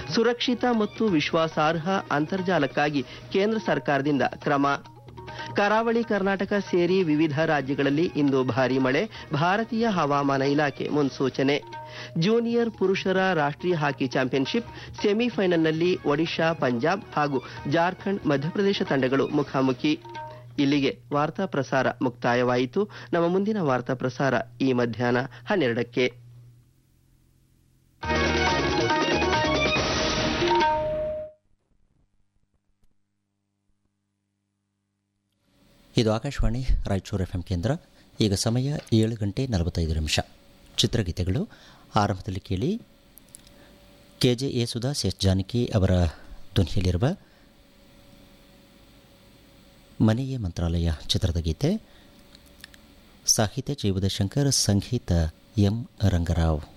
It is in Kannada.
ಸುರಕ್ಷಿತ ಮತ್ತು ವಿಶ್ವಾಸಾರ್ಹ ಅಂತರ್ಜಾಲಕ್ಕಾಗಿ ಕೇಂದ್ರ ಸರ್ಕಾರದಿಂದ ಕ್ರಮ ಕರಾವಳಿ ಕರ್ನಾಟಕ ಸೇರಿ ವಿವಿಧ ರಾಜ್ಯಗಳಲ್ಲಿ ಇಂದು ಭಾರೀ ಮಳೆ ಭಾರತೀಯ ಹವಾಮಾನ ಇಲಾಖೆ ಮುನ್ಸೂಚನೆ ಜೂನಿಯರ್ ಪುರುಷರ ರಾಷ್ಟ್ರೀಯ ಹಾಕಿ ಚಾಂಪಿಯನ್ಶಿಪ್ ಸೆಮಿಫೈನಲ್ನಲ್ಲಿ ಒಡಿಶಾ ಪಂಜಾಬ್ ಹಾಗೂ ಜಾರ್ಖಂಡ್ ಮಧ್ಯಪ್ರದೇಶ ತಂಡಗಳು ಮುಖಾಮುಖಿ ಇಲ್ಲಿಗೆ ವಾರ್ತಾ ಪ್ರಸಾರ ಮುಕ್ತಾಯವಾಯಿತು ನಮ್ಮ ಮುಂದಿನ ವಾರ್ತಾ ಪ್ರಸಾರ ಈ ಮಧ್ಯಾಹ್ನ ಹನ್ನೆರಡಕ್ಕೆ ಇದು ಆಕಾಶವಾಣಿ ರಾಯಚೂರು ಎಫ್ ಎಂ ಕೇಂದ್ರ ಈಗ ಸಮಯ ಏಳು ಗಂಟೆ ನಲವತ್ತೈದು ನಿಮಿಷ ಚಿತ್ರಗೀತೆಗಳು ಆರಂಭದಲ್ಲಿ ಕೇಳಿ K J Yesudas S Janaki ಅವರ ಧ್ವನಿಯಲ್ಲಿರುವ ಮನೆಯೇ ಮಂತ್ರಾಲಯ ಚಿತ್ರದ ಗೀತೆ ಸಾಹಿತ್ಯ ಜೀವದ ಶಂಕರ್ ಸಂಗೀತ ಎಂ ರಂಗರಾವ್